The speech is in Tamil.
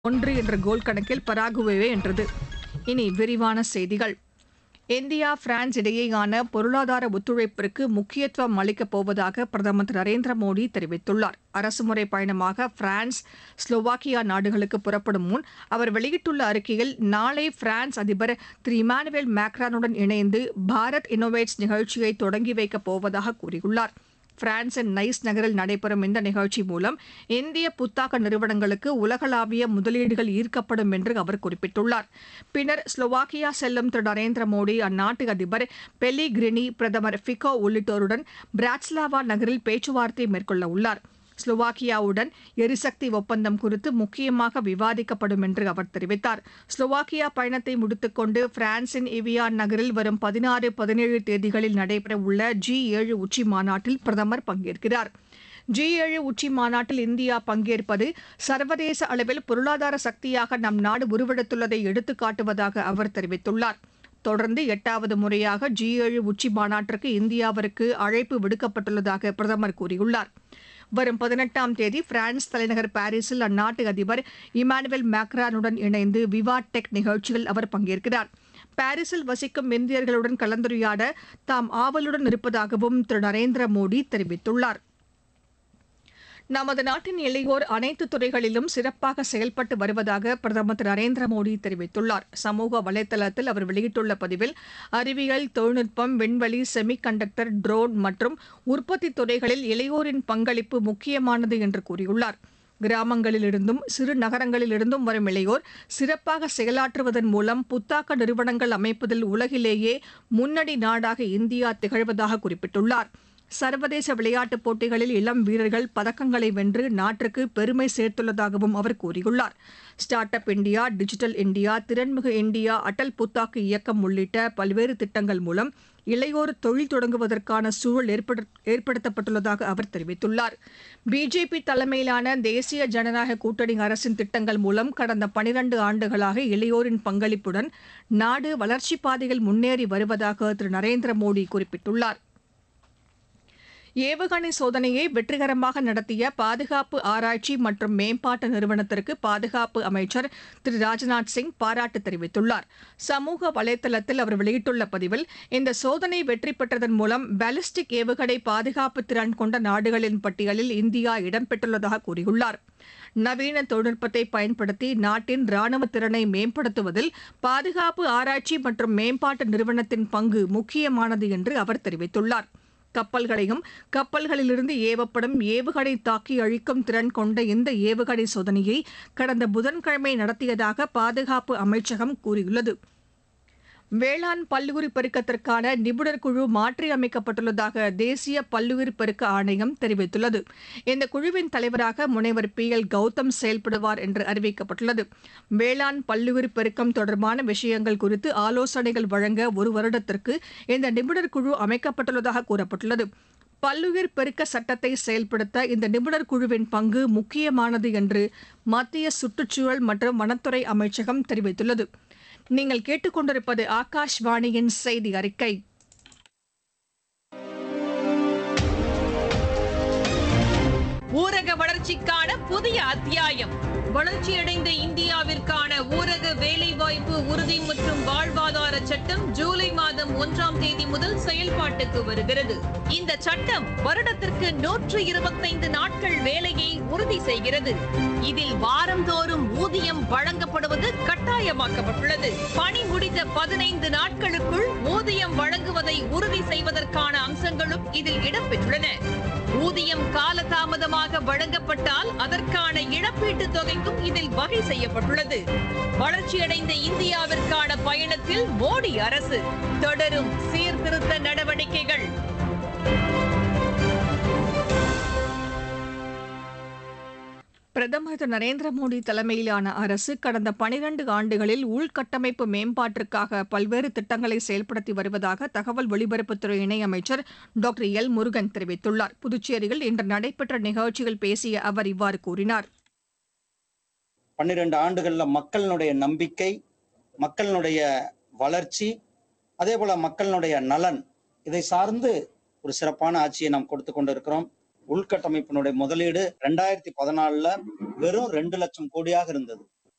ஒன்று என்ற கோல் கணக்கில் பராகுவேவை வென்றது இனி விரிவான செய்திகள் இந்தியா பிரான்ஸ் இடையேயான பொருளாதார ஒத்துழைப்பிற்கு முக்கியத்துவம் அளிக்கப் போவதாக பிரதமர் திரு நரேந்திர மோடி தெரிவித்துள்ளார் அரசுமுறை பயணமாக பிரான்ஸ் ஸ்லோவாக்கியா நாடுகளுக்கு புறப்படும் முன் அவர் வெளியிட்டுள்ள அறிக்கையில் நாளை பிரான்ஸ் அதிபர் திரு இமானுவேல் மேக்ரானுடன் இணைந்து பாரத் இன்னோவேட்ஸ் நிகழ்ச்சியை தொடங்கி வைக்கப் போவதாக கூறியுள்ளார் பிரான்சின் நைஸ் நகரில் நடைபெறும் இந்த நிகழ்ச்சி மூலம் இந்திய புத்தாக்க நிறுவனங்களுக்கு உலகளாவிய முதலீடுகள் ஈர்க்கப்படும் என்று அவர் குறிப்பிட்டுள்ளார் பின்னர் ஸ்லோவாக்கியா செல்லும் திரு நரேந்திர மோடி அந்நாட்டு அதிபர் பெலிகிரினி பிரதமர் ஃபிகோ உள்ளிட்டோருடன் பிராட்ஸ்லாவா நகரில் பேச்சுவார்த்தை மேற்கொள்ள உள்ளார் ஸ்லோவாக்கியாவுடன் எரிசக்தி ஒப்பந்தம் குறித்து முக்கியமாக விவாதிக்கப்படும் என்று அவர் தெரிவித்தார் ஸ்லோவாக்கியா பயணத்தை முடித்துக்கொண்டு பிரான்சின் இவியான் நகரில் வரும் பதினாறு பதினேழு தேதிகளில் நடைபெறவுள்ள ஜி ஏழு உச்சி மாநாட்டில் பிரதமர் பங்கேற்கிறார் ஜி ஏழு உச்சி மாநாட்டில் இந்தியா பங்கேற்பது சர்வதேச அளவில் பொருளாதார சக்தியாக நம் நாடு உருவெடுத்துள்ளதை எடுத்துக்காட்டுவதாக அவர் தெரிவித்துள்ளார் தொடர்ந்து எட்டாவது முறையாக ஜி ஏழு உச்சி மாநாட்டிற்கு இந்தியாவிற்கு அழைப்பு விடுக்கப்பட்டுள்ளதாக பிரதமர் கூறியுள்ளார் வரும் பதினெட்டாம் தேதி பிரான்ஸ் தலைநகர் பாரிஸில் அந்நாட்டு அதிபர் இமானுவேல் மேக்ரானுடன் இணைந்து விவா டெக் நிகழ்ச்சியில் அவர் பங்கேற்கிறார் பாரிஸில் வசிக்கும் இந்தியர்களுடன் கலந்துரையாட தாம் ஆவலுடன் இருப்பதாகவும் திரு நரேந்திர மோடி தெரிவித்துள்ளார் நமது நாட்டின் இளையோர் அனைத்து துறைகளிலும் சிறப்பாக செயல்பட்டு வருவதாக பிரதமர் திரு நரேந்திர மோடி தெரிவித்துள்ளார் சமூக வலைதளத்தில் அவர் வெளியிட்டுள்ள பதிவில் அறிவியல் தொழில்நுட்பம் விண்வெளி செமி கண்டக்டர் ட்ரோன் மற்றும் உற்பத்தி துறைகளில் இளையோரின் பங்களிப்பு முக்கியமானது என்று கூறியுள்ளார் கிராமங்களிலிருந்தும் சிறு நகரங்களிலிருந்தும் வரும் இளையோர் சிறப்பாக செயலாற்றுவதன் மூலம் புத்தாக்க நிறுவனங்கள் அமைப்பதில் உலகிலேயே முன்னணி நாடாக இந்தியா திகழ்வதாக குறிப்பிட்டுள்ளார் சர்வதேச விளையாட்டுப் போட்டிகளில் இளம் வீரர்கள் பதக்கங்களை வென்று நாட்டிற்கு பெருமை சேர்த்துள்ளதாகவும் அவர் கூறியுள்ளார் start up India digital India திறன்மிகு இந்தியா அடல் புத்தாக்கு இயக்கம் உள்ளிட்ட பல்வேறு திட்டங்கள் மூலம் இளையோர் தொழில் தொடங்குவதற்கான சூழல் ஏற்படு- ஏற்படுத்தப்பட்டுள்ளதாக அவர் தெரிவித்துள்ளார் பிஜேபி தலைமையிலான தேசிய ஜனநாயக கூட்டணி அரசின் திட்டங்கள் மூலம் கடந்த பனிரண்டு ஆண்டுகளாக இளையோரின் பங்களிப்புடன் நாடு வளர்ச்சிப் பாதையில் முன்னேறி வருவதாக திரு நரேந்திர மோடி குறிப்பிட்டுள்ளார் ஏவுகணை சோதனையை வெற்றிகரமாக நடத்திய பாதுகாப்பு ஆராய்ச்சி மற்றும் மேம்பாட்டு நிறுவனத்திற்கு பாதுகாப்பு அமைச்சர் திரு ராஜ்நாத் சிங் பாராட்டு தெரிவித்துள்ளார் சமூக வலைதளத்தில் அவர் வெளியிட்டுள்ள பதிவில் இந்த சோதனை வெற்றி பெற்றதன் மூலம் பாலிஸ்டிக் ஏவுகணை பாதுகாப்பு திறன் கொண்ட நாடுகளின் பட்டியலில் இந்தியா இடம்பெற்றுள்ளதாக கூறியுள்ளார் நவீன தொழில்நுட்பத்தை பயன்படுத்தி நாட்டின் ராணுவ திறனை மேம்படுத்துவதில் பாதுகாப்பு ஆராய்ச்சி மற்றும் மேம்பாட்டு நிறுவனத்தின் பங்கு முக்கியமானது என்று அவர் தெரிவித்துள்ளார் கப்பல்களையும் கப்பல்களிலிருந்து ஏவப்படும் ஏவுகணை தாக்கி அழிக்கும் திறன் கொண்ட இந்த ஏவுகணை சோதனையை கடந்த புதன்கிழமை நடத்தியதாக பாதுகாப்பு அமைச்சகம் கூறியுள்ளது வேளாண் பல்லுயிர் பெருக்கத்திற்கான நிபுணர் குழு மாற்றியமைக்கப்பட்டுள்ளதாக தேசிய பல்லுயிர் பெருக்க ஆணையம் தெரிவித்துள்ளது இந்த குழுவின் தலைவராக முனைவர் பி எல் கௌதம் செயல்படுவார் என்று அறிவிக்கப்பட்டுள்ளது வேளாண் பல்லுயிர் பெருக்கம் தொடர்பான விஷயங்கள் குறித்து ஆலோசனைகள் வழங்க ஒரு வருடத்திற்கு இந்த நிபுணர் குழு அமைக்கப்பட்டுள்ளதாக கூறப்பட்டுள்ளது பல்லுயிர் பெருக்க சட்டத்தை செயல்படுத்த இந்த நிபுணர் குழுவின் பங்கு முக்கியமானது என்று மத்திய சுற்றுச்சூழல் மற்றும் வனத்துறை அமைச்சகம் தெரிவித்துள்ளது நீங்கள் கேட்டுக்கொண்டிருப்பது ஆகாஷ்வாணியின் செய்தி அறிக்கை ஊரக வளர்ச்சிக்கான புதிய அத்தியாயம் வளர்ச்சியடைந்த இந்தியாவிற்கான ஊரக வேலைவாய்ப்பு உறுதி மற்றும் வாழ்வாதார சட்டம் ஜூலை மாதம் ஒன்றாம் தேதி முதல் செயல்பாட்டுக்கு வருகிறது இந்த சட்டம் வருடத்திற்கு நூற்று இருபத்தைந்து நாட்கள் வேலையை உறுதி செய்கிறது இதில் வாரந்தோறும் ஊதியம் வழங்கப்படுவது கட்டாயமாக்கப்பட்டுள்ளது பணி முடிந்த பதினைந்து நாட்களுக்குள் ஊதியம் வழங்குவதை உறுதி செய்வதற்கான அம்சங்களும் இதில் இடம்பெற்றுள்ளன ஊதியம் காலதாமதமாக வழங்கப்பட்டால் அதற்கான இழப்பீட்டுத் தொகைக்கும் இதில் வகை செய்யப்பட்டுள்ளது வளர்ச்சியடைந்த இந்தியாவிற்கான பயணத்தில் மோடி அரசு தொடரும் சீர்திருத்த நடவடிக்கைகள் பிரதமர் திரு நரேந்திர மோடி தலைமையிலான அரசு கடந்த பனிரண்டு ஆண்டுகளில் உள்கட்டமைப்பு மேம்பாட்டிற்காக பல்வேறு திட்டங்களை செயல்படுத்தி வருவதாக தகவல் ஒலிபரப்புத்துறை இணையமைச்சர் டாக்டர் எல் முருகன் தெரிவித்துள்ளார் புதுச்சேரியில் இன்று நடைபெற்ற நிகழ்ச்சியில் பேசிய அவர் இவ்வாறு கூறினார் பன்னிரண்டு ஆண்டுகள்ல மக்களினுடைய நம்பிக்கை மக்களினுடைய வளர்ச்சி அதே போல மக்களினுடைய நலன் இதை சார்ந்து ஒரு சிறப்பான ஆட்சியை நாம் கொடுத்து கொண்டிருக்கிறோம் உள்கட்டமைப்பினுடைய முதலீடு ரெண்டாயிரத்தி பதினாலுல வெறும் ரெண்டு லட்சம் கோடியாக இருந்தது